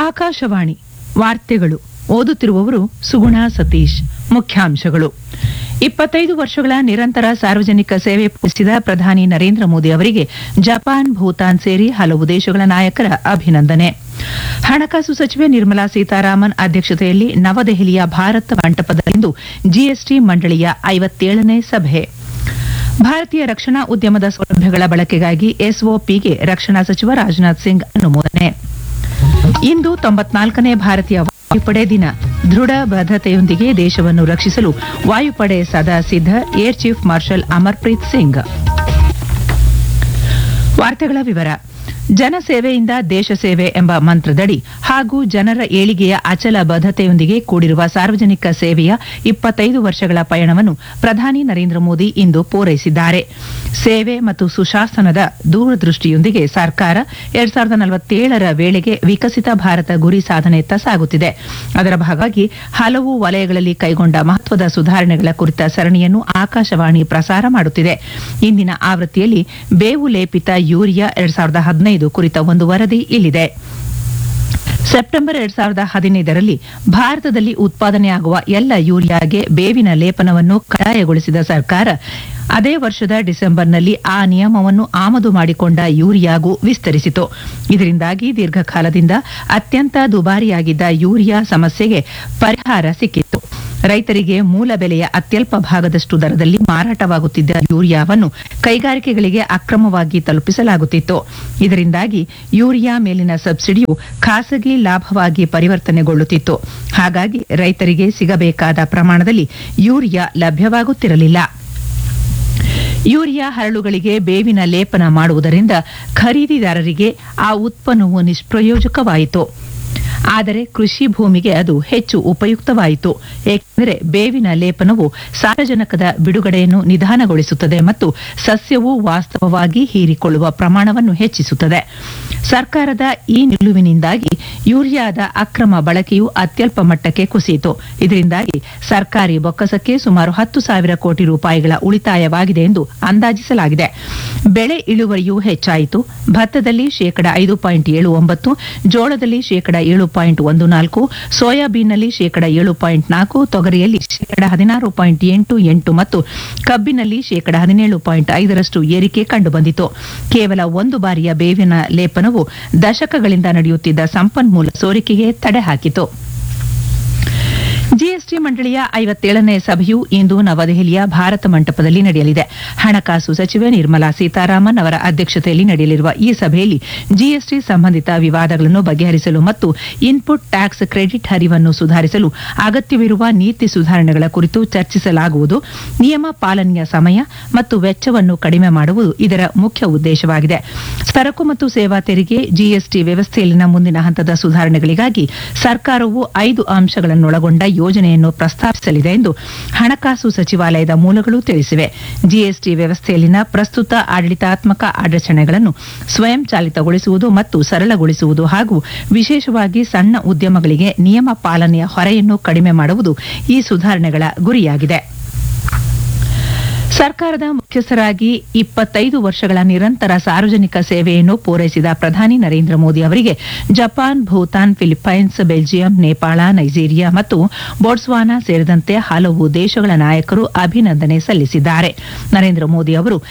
ಆಕಾಶವಾಣಿ ವಾರ್ತೆಗಳು ಓದುತ್ತಿರುವವರು ಸುಗುಣ ಸತೀಶ್ ಮುಖ್ಯಾಂಶಗಳು ಇಪ್ಪತ್ತೈದು ವರ್ಷಗಳ ನಿರಂತರ ಸಾರ್ವಜನಿಕ ಸೇವೆ ಪೂರೈಸಿದ ಪ್ರಧಾನಿ ನರೇಂದ್ರ ಮೋದಿ ಅವರಿಗೆ ಜಪಾನ್ ಭೂತಾನ್ ಸೇರಿ ಹಲವು ದೇಶಗಳ ನಾಯಕರ ಅಭಿನಂದನೆ ಹಣಕಾಸು ಸಚಿವೆ ನಿರ್ಮಲಾ ಸೀತಾರಾಮನ್ ಅಧ್ಯಕ್ಷತೆಯಲ್ಲಿ ನವದೆಹಲಿಯ ಭಾರತ ಮಂಟಪದಲ್ಲಿಂದು ಜಿಎಸ್ಟಿ ಮಂಡಳಿಯ ಐವತ್ತೇಳನೇ ಸಭೆ ಭಾರತೀಯ ರಕ್ಷಣಾ ಉದ್ಯಮದ ಸೌಲಭ್ಯಗಳ ಬಳಕೆಗಾಗಿ ಎಸ್ಒಪಿಗೆ ರಕ್ಷಣಾ ಸಚಿವ ರಾಜನಾಥ್ ಸಿಂಗ್ ಅನುಮೋದನೆ ಇಂದು ತೊಂಬತ್ನಾಲ್ಕನೇ ಭಾರತೀಯ ವಾಯುಪಡೆ ದಿನ ದೃಢ ಬದ್ಧತೆಯೊಂದಿಗೆ ದೇಶವನ್ನು ರಕ್ಷಿಸಲು ವಾಯುಪಡೆ ಸದಾ ಸಿದ್ಧ air chief marshal Amarpreet Singh ವಾರ್ತೆಗಳ ವಿವರ ಜನಸೇವೆಯಿಂದ ದೇಶ ಸೇವೆ ಎಂಬ ಮಂತ್ರದಡಿ ಹಾಗೂ ಜನರ ಏಳಿಗೆಯ ಅಚಲ ಬದ್ಧತೆಯೊಂದಿಗೆ ಕೂಡಿರುವ ಸಾರ್ವಜನಿಕ ಸೇವೆಯ ಇಪ್ಪತ್ತೈದು ವರ್ಷಗಳ ಪಯಣವನ್ನು ಪ್ರಧಾನಿ ನರೇಂದ್ರ ಮೋದಿ ಇಂದು ಪೂರೈಸಿದ್ದಾರೆ ಸೇವೆ ಮತ್ತು ಸುಶಾಸನದ ದೂರದೃಷ್ಟಿಯೊಂದಿಗೆ ಸರ್ಕಾರ ಎರಡ್ ಸಾವಿರದ ನಲವತ್ತೇಳರ ವೇಳೆಗೆ ವಿಕಸಿತ ಭಾರತ ಗುರಿ ಸಾಧನೆಯತ್ತ ಸಾಗುತ್ತಿದೆ ಅದರ ಭಾಗವಾಗಿ ಹಲವು ವಲಯಗಳಲ್ಲಿ ಕೈಗೊಂಡ ಮಹತ್ವದ ಸುಧಾರಣೆಗಳ ಕುರಿತ ಸರಣಿಯನ್ನು ಆಕಾಶವಾಣಿ ಪ್ರಸಾರ ಮಾಡುತ್ತಿದೆ ಇಂದಿನ ಆವೃತ್ತಿಯಲ್ಲಿ ಬೇವು ಲೇಪಿತ ಯೂರಿಯಾ ಎರಡ್ ಸಾವಿರದ ಹದಿನೈದು ಕುರಿತ ಒಂದು ವರದಿ ಇಲ್ಲಿದೆ ಸೆಪ್ಟೆಂಬರ್ ಎರಡ್ ಸಾವಿರದ ಹದಿನೈದರಲ್ಲಿ ಭಾರತದಲ್ಲಿ ಉತ್ಪಾದನೆಯಾಗುವ ಎಲ್ಲ ಯೂರಿಯಾಗೆ ಬೇವಿನ ಲೇಪನವನ್ನು ಕಡ್ಡಾಯಗೊಳಿಸಿದ ಸರ್ಕಾರ ಅದೇ ವರ್ಷದ ಡಿಸೆಂಬರ್ನಲ್ಲಿ ಆ ನಿಯಮವನ್ನು ಆಮದು ಮಾಡಿಕೊಂಡ ಯೂರಿಯಾಗೂ ವಿಸ್ತರಿಸಿತು ಇದರಿಂದಾಗಿ ದೀರ್ಘಕಾಲದಿಂದ ಅತ್ಯಂತ ದುಬಾರಿಯಾಗಿದ್ದ ಯೂರಿಯಾ ಸಮಸ್ಯೆಗೆ ಪರಿಹಾರ ಸಿಕ್ಕಿತ್ತು ರೈತರಿಗೆ ಮೂಲ ಬೆಲೆಯ ಅತ್ಯಲ್ಪ ಭಾಗದಷ್ಟು ದರದಲ್ಲಿ ಮಾರಾಟವಾಗುತ್ತಿದ್ದ ಯೂರಿಯಾವನ್ನು ಕೈಗಾರಿಕೆಗಳಿಗೆ ಅಕ್ರಮವಾಗಿ ತಲುಪಿಸಲಾಗುತ್ತಿತ್ತು ಇದರಿಂದಾಗಿ ಯೂರಿಯಾ ಮೇಲಿನ ಸಬ್ಸಿಡಿಯು ಖಾಸಗಿ ಲಾಭವಾಗಿ ಪರಿವರ್ತನೆಗೊಳ್ಳುತ್ತಿತ್ತು ಹಾಗಾಗಿ ರೈತರಿಗೆ ಸಿಗಬೇಕಾದ ಪ್ರಮಾಣದಲ್ಲಿ ಯೂರಿಯಾ ಲಭ್ಯವಾಗುತ್ತಿರಲಿಲ್ಲ ಯೂರಿಯಾ ಹರಳುಗಳಿಗೆ ಬೇವಿನ ಲೇಪನ ಮಾಡುವುದರಿಂದ ಖರೀದಿದಾರರಿಗೆ ಆ ಉತ್ಪನ್ನವು ನಿಷ್ಪ್ರಯೋಜಕವಾಯಿತು ಆದರೆ ಕೃಷಿ ಭೂಮಿಗೆ ಅದು ಹೆಚ್ಚು ಉಪಯುಕ್ತವಾಯಿತು ಏಕೆಂದರೆ ಬೇವಿನ ಲೇಪನವು ಸಾರಜನಕದ ಬಿಡುಗಡೆಯನ್ನು ನಿಧಾನಗೊಳಿಸುತ್ತದೆ ಮತ್ತು ಸಸ್ಯವು ವಾಸ್ತವವಾಗಿ ಹೀರಿಕೊಳ್ಳುವ ಪ್ರಮಾಣವನ್ನು ಹೆಚ್ಚಿಸುತ್ತದೆ ಸರ್ಕಾರದ ಈ ನಿಲುವಿನಿಂದಾಗಿ ಯೂರಿಯಾದ ಅಕ್ರಮ ಬಳಕೆಯು ಅತ್ಯಲ್ಪ ಮಟ್ಟಕ್ಕೆ ಕುಸಿಯಿತು ಇದರಿಂದಾಗಿ ಸರ್ಕಾರಿ ಬೊಕ್ಕಸಕ್ಕೆ ಸುಮಾರು ಹತ್ತು ಸಾವಿರ ಕೋಟಿ ರೂಪಾಯಿಗಳ ಉಳಿತಾಯವಾಗಿದೆ ಎಂದು ಅಂದಾಜಿಸಲಾಗಿದೆ ಬೆಳೆ ಇಳುವರಿಯೂ ಹೆಚ್ಚಾಯಿತು ಭತ್ತದಲ್ಲಿ ಶೇಕಡ ಐದು ಪಾಯಿಂಟ್ ಏಳು ಒಂಬತ್ತು ಜೋಳದಲ್ಲಿ ಶೇಕಡ ಏಳು ಪಾಯಿಂಟ್ ಒಂದು ನಾಲ್ಕು ಸೋಯಾಬೀನ್ನಲ್ಲಿ ಶೇಕಡ ಏಳು ಪಾಯಿಂಟ್ ನಾಲ್ಕು ತೊಗರಿಯಲ್ಲಿ ಶೇಕಡ ಹದಿನಾರು ಪಾಯಿಂಟ್ ಎಂಟು ಎಂಟು ಮತ್ತು ಕಬ್ಬಿನಲ್ಲಿ ಶೇಕಡ ಹದಿನೇಳು ಪಾಯಿಂಟ್ ಐದರಷ್ಟು ಏರಿಕೆ ಕಂಡುಬಂದಿತು ಕೇವಲ ಒಂದು ಬಾರಿಯ ಬೇವಿನ ಲೇಪನವು ದಶಕಗಳಿಂದ ನಡೆಯುತ್ತಿದ್ದ ಸಂಪನ್ಮೂಲ ಸೋರಿಕೆಗೆ ತಡೆ ಹಾಕಿತು ಜಿಎಸ್ಟಿ ಮಂಡಳಿಯ ಐವತ್ತೇಳನೇ ಸಭೆಯು ಇಂದು ನವದೆಹಲಿಯ ಭಾರತ ಮಂಟಪದಲ್ಲಿ ನಡೆಯಲಿದೆ ಹಣಕಾಸು ಸಚಿವೆ ನಿರ್ಮಲಾ ಸೀತಾರಾಮನ್ ಅವರ ಅಧ್ಯಕ್ಷತೆಯಲ್ಲಿ ನಡೆಯಲಿರುವ ಈ ಸಭೆಯಲ್ಲಿ ಜಿಎಸ್ಟಿ ಸಂಬಂಧಿತ ವಿವಾದಗಳನ್ನು ಬಗೆಹರಿಸಲು ಮತ್ತು ಇನ್ಪುಟ್ ಟ್ಯಾಕ್ಸ್ ಕ್ರೆಡಿಟ್ ಹರಿವನ್ನು ಸುಧಾರಿಸಲು ಅಗತ್ಯವಿರುವ ನೀತಿ ಸುಧಾರಣೆಗಳ ಕುರಿತು ಚರ್ಚಿಸಲಾಗುವುದು ನಿಯಮ ಪಾಲನೆಯ ಸಮಯ ಮತ್ತು ವೆಚ್ಚವನ್ನು ಕಡಿಮೆ ಮಾಡುವುದು ಇದರ ಮುಖ್ಯ ಉದ್ದೇಶವಾಗಿದೆ ಸರಕು ಮತ್ತು ಸೇವಾ ತೆರಿಗೆ ಜಿಎಸ್ಟಿ ವ್ಯವಸ್ಥೆಯಲ್ಲಿನ ಮುಂದಿನ ಹಂತದ ಸುಧಾರಣೆಗಳಿಗಾಗಿ ಸರ್ಕಾರವು ಐದು ಅಂಶಗಳನ್ನೊಳಗೊಂಡ ಯೋಜನೆಯನ್ನು ಪ್ರಸ್ತಾಪಿಸಲಿದೆ ಎಂದು ಹಣಕಾಸು ಸಚಿವಾಲಯದ ಮೂಲಗಳು ತಿಳಿಸಿವೆ ಜಿಎಸ್ಟಿ ವ್ಯವಸ್ಥೆಯಲ್ಲಿನ ಪ್ರಸ್ತುತ ಆಡಳಿತಾತ್ಮಕ ಅಡಚಣೆಗಳನ್ನು ಸ್ವಯಂಚಾಲಿತಗೊಳಿಸುವುದು ಮತ್ತು ಸರಳಗೊಳಿಸುವುದು ಹಾಗೂ ವಿಶೇಷವಾಗಿ ಸಣ್ಣ ಉದ್ಯಮಗಳಿಗೆ ನಿಯಮ ಪಾಲನೆಯ ಹೊರೆಯನ್ನು ಕಡಿಮೆ ಮಾಡುವುದು ಈ ಸುಧಾರಣೆಗಳ ಗುರಿಯಾಗಿದೆ ಸರ್ಕಾರದ ಮುಖ್ಯಸ್ಥರಾಗಿ ಇಪ್ಪತ್ತೈದು ವರ್ಷಗಳ ನಿರಂತರ ಸಾರ್ವಜನಿಕ ಸೇವೆಯನ್ನು ಪೂರೈಸಿದ ಪ್ರಧಾನಿ ನರೇಂದ್ರ ಮೋದಿ ಅವರಿಗೆ Japan Bhutan Philippines Belgium Nepal Nigeria ಮತ್ತು ಬೋಟ್ಸ್ವಾನಾ ಸೇರಿದಂತೆ ಹಲವು ದೇಶಗಳ ನಾಯಕರು ಅಭಿನಂದನೆ ಸಲ್ಲಿಸಿದ್ದಾರೆ ನರೇಂದ್ರ ಮೋದಿ ಅವರು